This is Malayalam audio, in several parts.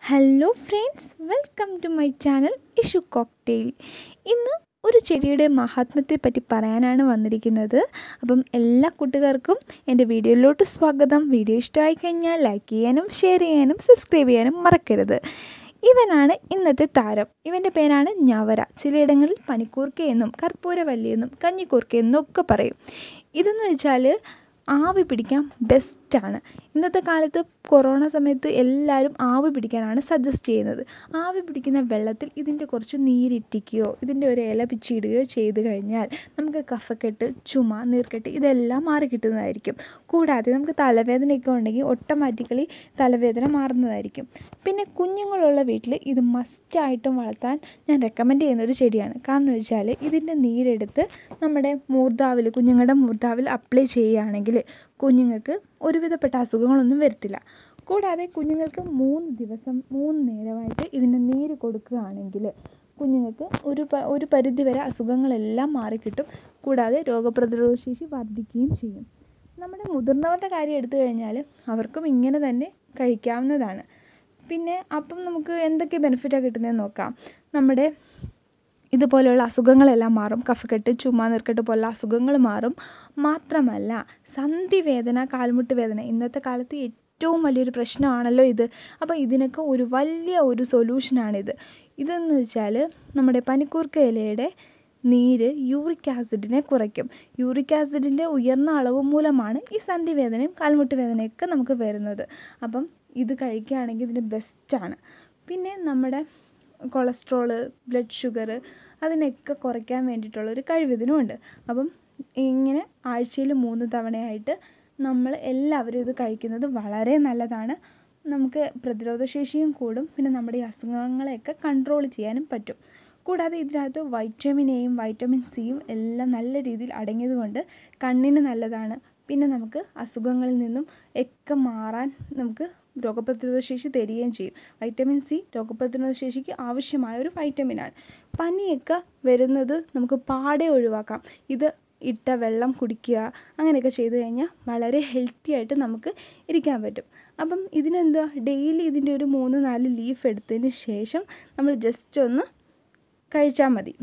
hello friends welcome to my channel Ishu cocktail ഇന്ന് ഒരു ചെടിയുടെ മഹാത്മ്യത്തെ പറ്റി പറയാനാണ് വന്നിരിക്കുന്നത് അപ്പം എല്ലാ കൂട്ടുകാർക്കും എൻ്റെ വീഡിയോയിലോട്ട് സ്വാഗതം വീഡിയോ ഇഷ്ടമായി കഴിഞ്ഞാൽ ലൈക്ക് ചെയ്യാനും ഷെയർ ചെയ്യാനും സബ്സ്ക്രൈബ് ചെയ്യാനും മറക്കരുത് ഇവനാണ് ഇന്നത്തെ താരം ഇവൻ്റെ പേരാണ് ഞവര ചിലയിടങ്ങളിൽ പനിക്കൂർക്ക എന്നും കർപ്പൂരവല്ലി എന്നും കഞ്ഞിക്കൂർക്ക എന്നും ഒക്കെ പറയും ഇതെന്ന് വെച്ചാൽ ആവി പിടിക്കാൻ ബെസ്റ്റാണ് ഇന്നത്തെ കാലത്ത് കൊറോണ സമയത്ത് എല്ലാവരും ആവി പിടിക്കാനാണ് സജസ്റ്റ് ചെയ്യുന്നത് ആവി പിടിക്കുന്ന വെള്ളത്തിൽ ഇതിൻ്റെ കുറച്ച് നീരിറ്റിക്കുകയോ ഇതിൻ്റെ ഒരു ഇല പിച്ചിടുകയോ ചെയ്ത് കഴിഞ്ഞാൽ നമുക്ക് കഫക്കെട്ട് ചുമ നീർക്കെട്ട് ഇതെല്ലാം മാറി കിട്ടുന്നതായിരിക്കും കൂടാതെ നമുക്ക് തലവേദനയൊക്കെ ഉണ്ടെങ്കിൽ ഓട്ടോമാറ്റിക്കലി തലവേദന മാറുന്നതായിരിക്കും പിന്നെ കുഞ്ഞുങ്ങളുള്ള വീട്ടിൽ ഇത് മസ്റ്റായിട്ടും വളർത്താൻ ഞാൻ റെക്കമെൻഡ് ചെയ്യുന്ന ഒരു ചെടിയാണ് കാരണം വെച്ചാൽ ഇതിൻ്റെ നീരെടുത്ത് നമ്മുടെ മൂർധാവിൽ കുഞ്ഞുങ്ങളുടെ മൂർധാവിൽ അപ്ലൈ ചെയ്യുകയാണെങ്കിൽ കുഞ്ഞുങ്ങൾക്ക് ഒരുവിധപ്പെട്ട അസുഖങ്ങളൊന്നും വരത്തില്ല കൂടാതെ കുഞ്ഞുങ്ങൾക്ക് മൂന്ന് ദിവസം മൂന്ന് നേരമായിട്ട് ഇതിൻ്റെ നീര് കൊടുക്കുകയാണെങ്കിൽ കുഞ്ഞുങ്ങൾക്ക് ഒരു പ ഒരു പരിധിവരെ അസുഖങ്ങളെല്ലാം മാറിക്കിട്ടും കൂടാതെ രോഗപ്രതിരോധ ശേഷി വർദ്ധിക്കുകയും ചെയ്യും നമ്മുടെ മുതിർന്നവരുടെ കാര്യം എടുത്തു കഴിഞ്ഞാൽ അവർക്കും ഇങ്ങനെ തന്നെ കഴിക്കാവുന്നതാണ് പിന്നെ അപ്പം നമുക്ക് എന്തൊക്കെ ബെനിഫിറ്റാണ് കിട്ടുന്നതെന്ന് നോക്കാം നമ്മുടെ ഇതുപോലെയുള്ള അസുഖങ്ങളെല്ലാം മാറും കഫക്കെട്ട് ചുമ നീർക്കെട്ട് പോലുള്ള അസുഖങ്ങൾ മാറും മാത്രമല്ല സന്ധിവേദന കാൽമുട്ട് വേദന ഇന്നത്തെ കാലത്ത് ഏറ്റവും വലിയൊരു പ്രശ്നമാണല്ലോ ഇത് അപ്പോൾ ഇതിനൊക്കെ ഒരു വലിയ ഒരു സൊല്യൂഷനാണിത് ഇതെന്ന് വെച്ചാൽ നമ്മുടെ പനിക്കൂർക്ക ഇലയുടെ നീര് യൂറിക് ആസിഡിനെ കുറയ്ക്കും യൂറിക് ആസിഡിൻ്റെ ഉയർന്ന അളവ് മൂലമാണ് ഈ സന്ധിവേദനയും കാൽമുട്ട് വേദനയൊക്കെ നമുക്ക് വരുന്നത് അപ്പം ഇത് കഴിക്കുകയാണെങ്കിൽ ഇതിന് ബെസ്റ്റാണ് പിന്നെ നമ്മുടെ കൊളസ്ട്രോള് ബ്ലഡ് ഷുഗർ അതിനൊക്കെ കുറയ്ക്കാൻ വേണ്ടിയിട്ടുള്ള ഒരു കഴിവിതിനുമുണ്ട് അപ്പം ഇങ്ങനെ ആഴ്ചയിൽ മൂന്ന് തവണയായിട്ട് നമ്മൾ എല്ലാവരും ഇത് കഴിക്കുന്നത് വളരെ നല്ലതാണ് നമുക്ക് പ്രതിരോധശേഷിയും കൂടും പിന്നെ നമ്മുടെ ഈ അസുഖങ്ങളെയൊക്കെ കൺട്രോൾ ചെയ്യാനും പറ്റും കൂടാതെ ഇതിനകത്ത് വൈറ്റമിൻ എയും വൈറ്റമിൻ സിയും എല്ലാം നല്ല രീതിയിൽ അടങ്ങിയതുകൊണ്ട് കണ്ണിന് നല്ലതാണ് പിന്നെ നമുക്ക് അസുഖങ്ങളിൽ നിന്നും ഒക്കെ മാറാൻ നമുക്ക് രോഗപ്രതിരോധ ശേഷി തരികയും ചെയ്യും വൈറ്റമിൻ സി രോഗപ്രതിരോധ ശേഷിക്ക് ആവശ്യമായ ഒരു വൈറ്റമിനാണ് പനിയൊക്കെ വരുന്നത് നമുക്ക് പാടെ ഒഴിവാക്കാം ഇത് ഇട്ട വെള്ളം കുടിക്കുക അങ്ങനെയൊക്കെ ചെയ്തു കഴിഞ്ഞാൽ വളരെ ഹെൽത്തി ആയിട്ട് നമുക്ക് ഇരിക്കാൻ പറ്റും അപ്പം ഇതിനെന്താ ഡെയിലി ഇതിൻ്റെ ഒരു മൂന്ന് നാല് ലീഫ് എടുത്തതിന് ശേഷം നമ്മൾ ജസ്റ്റ് ഒന്ന് കഴിച്ചാൽ മതി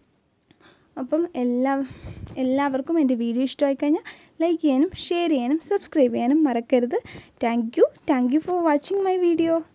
അപ്പം എല്ലാ എല്ലാവർക്കും എൻ്റെ വീഡിയോ ഇഷ്ടമായി കഴിഞ്ഞാൽ ലൈക്ക് ചെയ്യാനും ഷെയർ ചെയ്യാനും സബ്സ്ക്രൈബ് ചെയ്യാനും മറക്കരുത് thank you thank you for watching my video